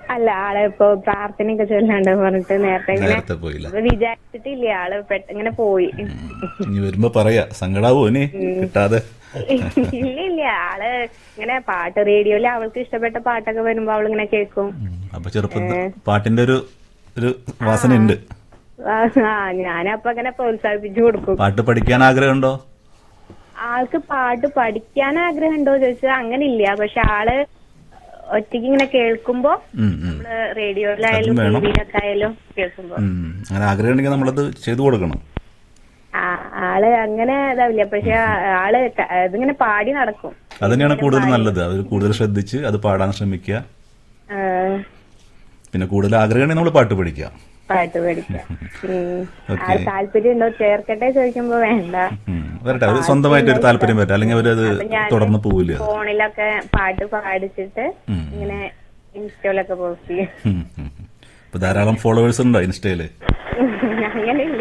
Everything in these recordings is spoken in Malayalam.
അല്ല ആള് ഇപ്പൊ പ്രാർത്ഥനയൊക്കെ ചൊല്ലാണ്ട് പറഞ്ഞിട്ട് നേരത്തെ ഇങ്ങനെ നേരത്തെ പോയില്ല ഇപ്പൊ വിചാരിച്ചിട്ടില്ല ആള് പെട്ട ഇങ്ങനെ പോയി ഇനി വരുമ്പോ പറയാ സങ്കടാവോ ഇനി കിട്ടാതെ ഇല്ല ഇല്ല ആള് ഇങ്ങനെ പാട്ട് റേഡിയോയില് അവൾക്ക് ഇഷ്ടപ്പെട്ട പാട്ടൊക്കെ വരുമ്പോ അവൾ ഇങ്ങനെ കേൾക്കും ഉം. അപ്പൊ ചെറുപ്പത്തിൽ പാട്ടിന്റെ ഒരു ഒരു വാസന ഉണ്ട് ആ ഞാനപ്പൊ ഇങ്ങനെ പ്രോത്സാഹിപ്പിച്ചു കൊടുക്കും പാട്ട് പഠിക്കാൻ ആഗ്രഹമുണ്ടോ ആൾക്ക് പാട്ട് പഠിക്കാൻ ആഗ്രഹം ഉണ്ടോ ചോദിച്ചാൽ അങ്ങനെ ഇല്ല പക്ഷെ ആള് ഒറ്റയ്ക്ക് ഇങ്ങനെ കേൾക്കുമ്പോ ഉം, ഉം. നമ്മള് റേഡിയോയിലായാലും അതും വേണം. ടിവിയിലൊക്കെ ആയാലും കേൾക്കുമ്പോ ഉം. അങ്ങനെ ആഗ്രഹം ഉണ്ടെങ്കിൽ നമ്മളത് ചെയ്തു കൊടുക്കണം ആ ആള് അങ്ങനെ ഇതാവില്ല പക്ഷെ ആള് ക- ഇതിങ്ങനെ പാടി നടക്കും അത് തന്നെയാണ് കൂടുതൽ നല്ലത് അവർ കൂടുതൽ ശ്രദ്ധിച്ച് അത് പാടാൻ ശ്രമിക്കുക ആ, പിന്നെ കൂടുതൽ ആഗ്രഹം ഉണ്ടെങ്കിൽ നമ്മൾ പാട്ട് പഠിക്കുക പാട്ട് പഠിക്കാം ഉം. ഓക്കേ. ആള് താല്പര്യം ഉണ്ടോ ചേർക്കട്ടെ ചോദിക്കുമ്പോ വേണ്ട ഉം. വരട്ടെ അവർ സ്വന്തമായിട്ട് ഒരു താല്പര്യം വരട്ടെ അല്ലെങ്കിൽ അവരത് ഞാൻ തുടർന്ന് പോവില്ല അത്. ഫോണിലൊക്കെ പാട്ട് പാടിച്ചിട്ട് ഉം. ഇങ്ങനെ ഇൻസ്റ്റയിലൊക്കെ പോസ്റ്റ് ചെയ്യും ഉം, ഉം. ഇപ്പൊ ധാരാളം ഫോളോവേഴ്സ് ഉണ്ടോ ഇൻസ്റ്റയില് അങ്ങനെയില്ല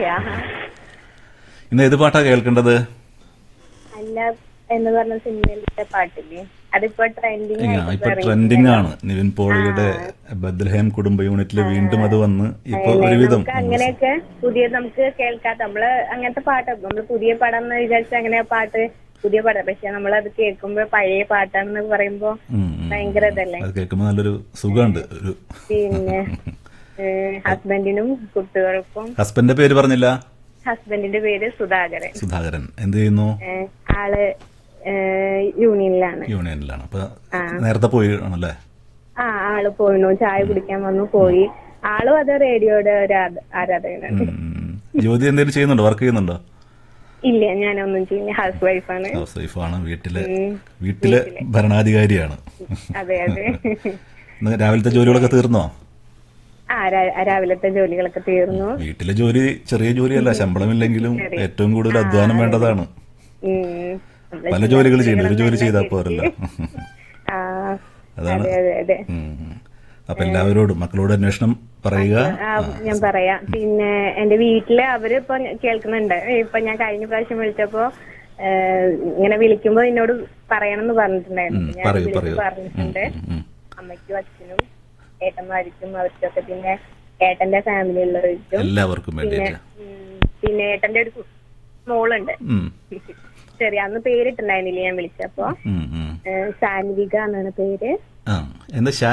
ഇന്ന് ഏത് പാട്ടാ കേൾക്കേണ്ടത് അല്ല എന്ന് പറഞ്ഞ സിനിമയിലത്തെ പാട്ടില്ലേ അതിപ്പോ ട്രെൻഡിങ് ഇല്ല, ഇപ്പൊ ട്രെൻഡിങ് ആണ് നിവിൻ പോളിയുടെ ബദ്ലഹേം കുടുംബ യൂണിറ്റിൽ വീണ്ടും അത് വന്ന് ഇപ്പൊ ഒരുവിധം നമുക്ക് അങ്ങനെയൊക്കെ പുതിയ നമുക്ക് കേൾക്കാത്ത നമ്മള് അങ്ങനത്തെ പാട്ട് നമ്മള് പുതിയ പടം എന്ന് വിചാരിച്ച അങ്ങനെ പാട്ട് പുതിയ പടം പക്ഷെ നമ്മൾ അത് കേൾക്കുമ്പോ പഴയ പാട്ടാണെന്ന് പറയുമ്പോ ഉം, ഉം. ഭയങ്കര ഇതല്ലേ അത് കേൾക്കുമ്പോ നല്ലൊരു സുഖമുണ്ട് ഒരു പിന്നെ ഹസ്ബൻഡിനും കുട്ടികൾക്കും ഹസ്ബൻഡിന്റെ പേര് പറഞ്ഞില്ല ഹസ്ബൻഡിന്റെ പേര് സുധാകരൻ സുധാകരൻ എന്ത് ചെയ്യുന്നു ഏഹ് ആള് ഏഹ് യൂണിയനിലാണ് യൂണിയനിലാണ് അപ്പൊ നേരത്തെ പോയി ആണല്ലേ ആ ആള് പോയിണു ചായ കുടിക്കാൻ വന്നു പോയി ആളും അത് റേഡിയോയുടെ ഒരു ആരാ- ആരാധകനാണ് ഉം, ഉം. ജ്യോതി എന്തെങ്കിലും ചെയ്യുന്നുണ്ടോ വർക്ക് ചെയ്യുന്നുണ്ടോ ഇല്ല ഞാനൊന്നും ചെയ്യില്ല ഹൗസ് വൈഫാണ് ഹൗസ് വൈഫാണ് വീട്ടിലെ വീട്ടിലെ ഭരണാധികാരിയാണ് അതെ അതെ ഇന്ന് രാവിലത്തെ ജോലികളൊക്കെ തീർന്നോ ആ രാ- രാവിലത്തെ ജോലികളൊക്കെ തീർന്നു വീട്ടിലെ ജോലി ചെറിയ ജോലിയല്ല ശമ്പളമില്ലെങ്കിലും ഏറ്റവും കൂടുതൽ അധ്വാനം വേണ്ടതാണ് ഉം. നമ്മള് പല ജോലികൾ ചെയ്യണ്ട ഒരു ജോലി ചെയ്താൽ പോരല്ലോ ആ അതാണ് അതെ അതെ അതെ ഉം. അപ്പൊ എല്ലാവരോടും മക്കളോട് അന്വേഷണം പറയുക ആ, ഞാൻ പറയാം പിന്നെ എന്റെ വീട്ടില് അവര് ഇപ്പൊ കേൾക്കുന്നുണ്ട് ഇപ്പൊ ഞാൻ കഴിഞ്ഞ പ്രാവശ്യം വിളിച്ചപ്പോ ഏഹ്, ഇങ്ങനെ വിളിക്കുമ്പോ എന്നോട് പറയണമെന്ന് പറഞ്ഞിട്ടുണ്ടായിരുന്നു ഉം, ഞാൻ പറയൂ വിളിച്ച് പറയൂ പറഞ്ഞിട്ടുണ്ട് ഉം, ഉം. അമ്മയ്ക്കും അച്ഛനും ഏട്ടന്മാർക്കും അവർക്കൊക്കെ പിന്നെ ഏട്ടന്റെ ഫാമിലി ഉള്ളവർക്കും എല്ലാവർക്കും പിന്നെ വേണ്ടിയിട്ട് ഉം, പിന്നെ ഏട്ടന്റെ ഒരു കു- മോളുണ്ട് ഉം, ശരി അന്ന് പേരിട്ടുണ്ടായിരുന്നില്ല ഞാൻ വിളിച്ചപ്പോ ഉം, ഉം. ഏഹ്, സാൻവിക എന്നാണ് പേര് ആ എന്താ ഷാ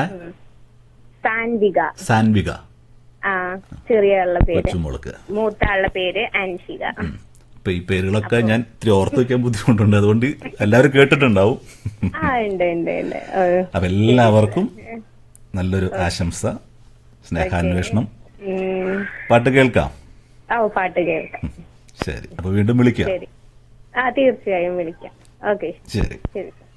സാൻവിക സാൻവിക ആ ചെറിയ ആളുടെ പേര് കൊച്ചുമോൾക്ക് മൂത്ത ആളുടെ പേര് അൻഷിക ഇപ്പൊ ഈ പേരുകളൊക്കെ ഞാൻ ഇത്തിരി ഓർത്ത് വെക്കാൻ ബുദ്ധിമുട്ടുണ്ട് അതുകൊണ്ട് എല്ലാവരും കേട്ടിട്ടുണ്ടാവും ആ ഉണ്ട് ഉണ്ട് ഉണ്ട് ഏഹ്, അപ്പൊ എല്ലാവർക്കും നല്ലൊരു ആശംസ സ്നേഹാന്വേഷണം ഉം. പാട്ട് കേൾക്കാം ഓ പാട്ട് കേൾക്കാം ശരി അപ്പൊ വീണ്ടും വിളിക്കാം ശരി ആ തീർച്ചയായും വിളിക്കാം ഓക്കെ ശരി ശരി